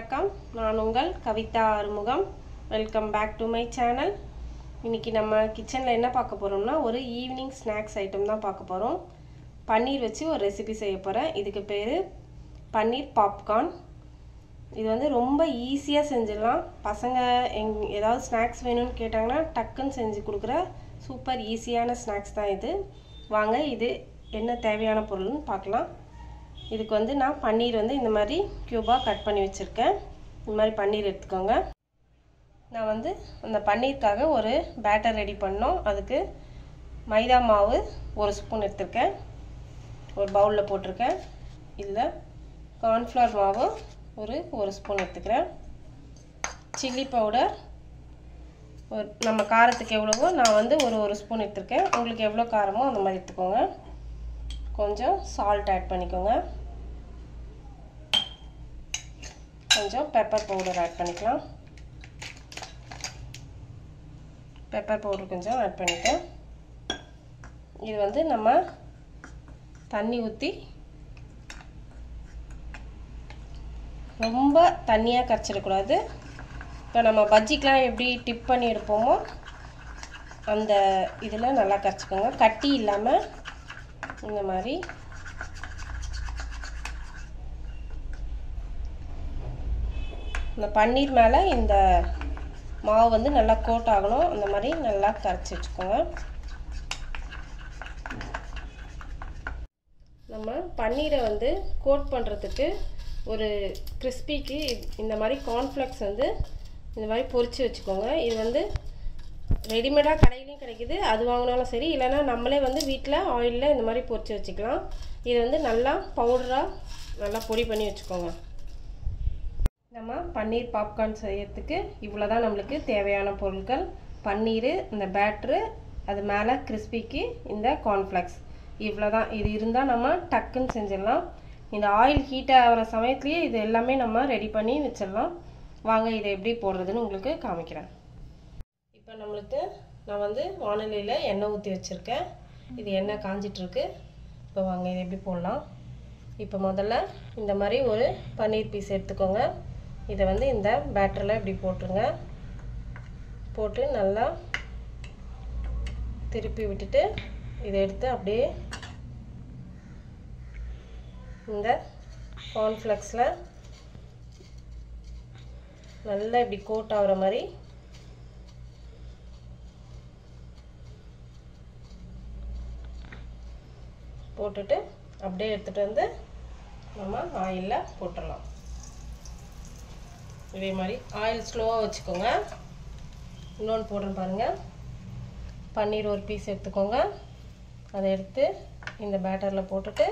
வணக்கம் நான் உங்கள் Kavitha Arumugam welcome back to my channel இன்றைக்கி நம்ம கிச்சனில் என்ன பார்க்க போகிறோம்னா ஒரு ஈவினிங் ஸ்நாக்ஸ் ஐட்டம் தான் பார்க்க போகிறோம் பன்னீர் வச்சு ஒரு ரெசிபி செய்ய போகிறேன் இதுக்கு பேர் பன்னீர் பாப்கார்ன் இது வந்து ரொம்ப ஈஸியாக செஞ்சிடலாம் பசங்க எங் ஏதாவது ஸ்நாக்ஸ் வேணும்னு கேட்டாங்கன்னா டக்குன்னு செஞ்சு கொடுக்குற சூப்பர் ஈஸியான ஸ்நாக்ஸ் தான் இது வாங்க இது என்ன தேவையான பொருள்னு பார்க்கலாம் இதுக்கு வந்து நான் பன்னீர் வந்து இந்த மாதிரி க்யூபாக கட் பண்ணி வச்சுருக்கேன் இந்த மாதிரி பன்னீர் எடுத்துக்கோங்க நான் வந்து அந்த பன்னீருக்காக ஒரு பேட்டர் ரெடி பண்ணோம் அதுக்கு மைதா மாவு ஒரு ஸ்பூன் எடுத்திருக்கேன் ஒரு பவுலில் போட்டிருக்கேன் இதில் கார்ன்ஃப்ளவர் மாவு ஒரு ஒரு ஸ்பூன் எடுத்துக்கிறேன் சில்லி பவுடர் ஒரு நம்ம காரத்துக்கு எவ்வளவோ நான் வந்து ஒரு ஒரு ஸ்பூன் எடுத்திருக்கேன் உங்களுக்கு எவ்வளோ காரமோ அந்த மாதிரி எடுத்துக்கோங்க கொஞ்சம் சால்ட் ஆட் பண்ணிக்கோங்க கொஞ்சம் பெப்பர் பவுடர் ஆட் பண்ணிக்கலாம் பெப்பர் பவுடர் கொஞ்சம் ஆட் பண்ணிட்டேன் இது வந்து நம்ம தண்ணி ஊற்றி ரொம்ப தண்ணியாக கரைச்சிடக்கூடாது இப்போ நம்ம பஜ்ஜிக்கெலாம் எப்படி டிப் பண்ணி எடுப்போமோ அந்த இதில் நல்லா கரைச்சிக்கோங்க கட்டி இல்லாமல் இந்த மாதிரி இந்த பன்னீர் மேலே இந்த மாவு வந்து நல்லா கோட் ஆகணும் அந்த மாதிரி நல்லா கரைச்சி வச்சுக்கோங்க நம்ம பன்னீரை வந்து கோட் பண்ணுறதுக்கு ஒரு கிறிஸ்பிக்கு இந்த மாதிரி கார்ன்ஃப்ளெக்ஸ் வந்து இந்த மாதிரி பொரித்து வச்சுக்கோங்க இது வந்து ரெடிமேடாக கடையிலையும் கிடைக்குது அது வாங்கினாலும் சரி இல்லைனா நம்மளே வந்து வீட்டில் ஆயிலில் இந்த மாதிரி பொரித்து வச்சுக்கலாம் இது வந்து நல்லா பவுடராக நல்லா பொடி பண்ணி வச்சுக்கோங்க நம்ம பன்னீர் பாப்கார்ன் செய்யறதுக்கு இவ்வளோ தான் நம்மளுக்கு தேவையான பொருட்கள் பன்னீர் இந்த பேட்ரு அது மேலே கிறிஸ்பிக்கு இந்த கார்ன்ஃப்ளெக்ஸ் இவ்வளோ தான் இது இருந்தால் நம்ம டக்குன்னு செஞ்சிடலாம் இந்த ஆயில் ஹீட் ஆகிற சமயத்துலேயே இது எல்லாமே நம்ம ரெடி பண்ணி வச்சிடலாம் வாங்க இதை எப்படி போடுறதுன்னு உங்களுக்கு காமிக்கிறேன் இப்போ நம்மளுக்கு நான் வந்து வானிலையில் எண்ணெய் ஊற்றி வச்சுருக்கேன் இது எண்ணெய் காஞ்சிட்ருக்கு இப்போ வாங்க இதை எப்படி போடலாம் இப்போ முதல்ல இந்த மாதிரி ஒரு பன்னீர் பீஸ் எடுத்துக்கோங்க இதை வந்து இந்த பேட்டரில் இப்படி போட்டுருங்க போட்டு நல்லா திருப்பி விட்டுட்டு இதை எடுத்து அப்படியே இந்த கார்ன்ஃப்ளெக்ஸில் நல்லா இப்படி கோட் ஆகிற மாதிரி போட்டுட்டு அப்படியே எடுத்துகிட்டு வந்து நம்ம ஆயிலில் போட்டுடலாம் இதே மாதிரி ஆயில் ஸ்லோவாக வச்சுக்கோங்க இன்னொன்று போடுறேன் பாருங்கள் பன்னீர் ஒரு பீஸ் எடுத்துக்கோங்க அதை எடுத்து இந்த பேட்டரில் போட்டுட்டு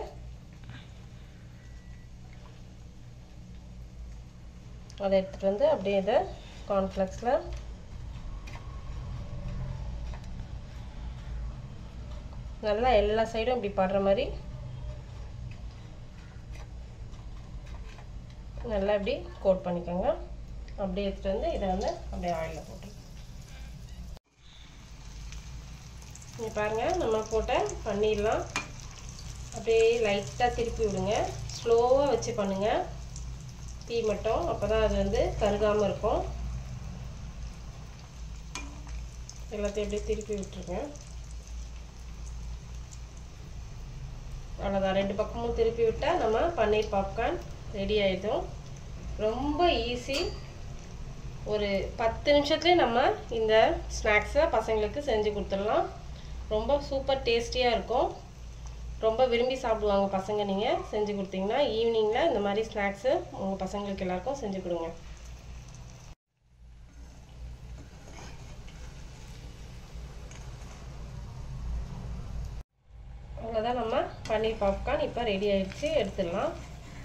அதை எடுத்துகிட்டு வந்து அப்படியே இதை கார்ன்ஃப்ளெக்ஸில் நல்லா எல்லா சைடும் இப்படி படுற மாதிரி நல்லா இப்படி கோட் பண்ணிக்கோங்க அப்படியே எடுத்துகிட்டு வந்து இதை வந்து அப்படியே ஆயிலில் போட்டு இங்கே பாருங்கள் நம்ம போட்ட பன்னீர்லாம் அப்படியே லைட்டாக திருப்பி விடுங்க ஸ்லோவாக வச்சு பண்ணுங்கள் தீ மட்டும் அப்போ தான் அது வந்து கருகாமல் இருக்கும் எல்லாத்தையும் அப்படியே திருப்பி விட்டுருங்க அவ்வளோதான் ரெண்டு பக்கமும் திருப்பி விட்டால் நம்ம பன்னீர் பாப்கார்ன் ரெடி ஆகிடும் ரொம்ப ஈஸி ஒரு பத்து நிமிஷத்துலேயே நம்ம இந்த ஸ்நாக்ஸை பசங்களுக்கு செஞ்சு கொடுத்துடலாம் ரொம்ப சூப்பர் டேஸ்டியாக இருக்கும் ரொம்ப விரும்பி சாப்பிடுவாங்க பசங்க நீங்கள் செஞ்சு கொடுத்தீங்கன்னா ஈவினிங்கில் இந்த மாதிரி ஸ்நாக்ஸு உங்கள் பசங்களுக்கு எல்லாருக்கும் செஞ்சு கொடுங்க அவ்வளோதான் நம்ம பன்னீர் பாப்கார்ன் இப்போ ரெடி ஆயிடுச்சு எடுத்துடலாம்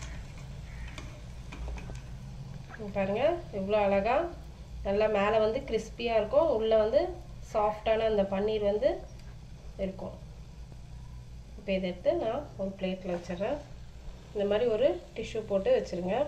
பாருங்கள் எவ்வளோ அழகாக நல்லா மேலே வந்து கிறிஸ்பியாக இருக்கும் உள்ளே வந்து சாஃப்டான அந்த பன்னீர் வந்து இருக்கும் இப்போ இதை எடுத்து நான் ஒரு பிளேட்டில் வச்சிடுறேன் இந்த மாதிரி ஒரு டிஷ்யூ போட்டு வச்சுருங்க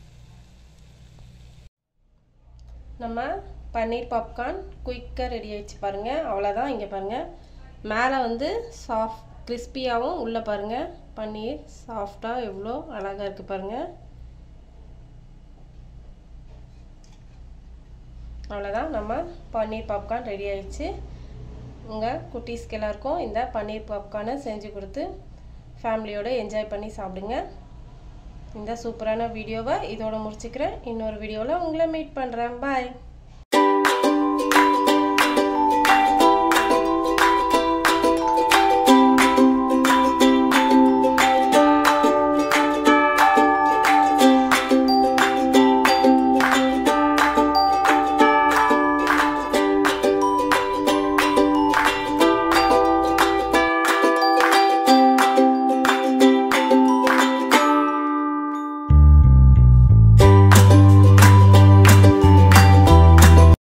நம்ம பன்னீர் பாப்கார்ன் குயிக்காக ரெடி ஆகிடுச்சு பாருங்கள் அவ்வளோதான் இங்கே பாருங்கள் மேலே வந்து சாஃப்ட் கிறிஸ்பியாகவும் உள்ளே பாருங்கள் பன்னீர் சாஃப்டாக எவ்வளோ அழகாக இருக்குது பாருங்கள் அவ்வளோதான் நம்ம பன்னீர் பாப்கார்ன் ரெடி ஆயிடுச்சு உங்கள் குட்டீஸ்க்கு எல்லாருக்கும் இந்த பன்னீர் பாப்கார்னை செஞ்சு கொடுத்து ஃபேமிலியோடு என்ஜாய் பண்ணி சாப்பிடுங்க இந்த சூப்பரான வீடியோவை இதோட முடிச்சுக்கிறேன் இன்னொரு வீடியோவில் உங்களை மீட் பண்ணுறேன் பாய்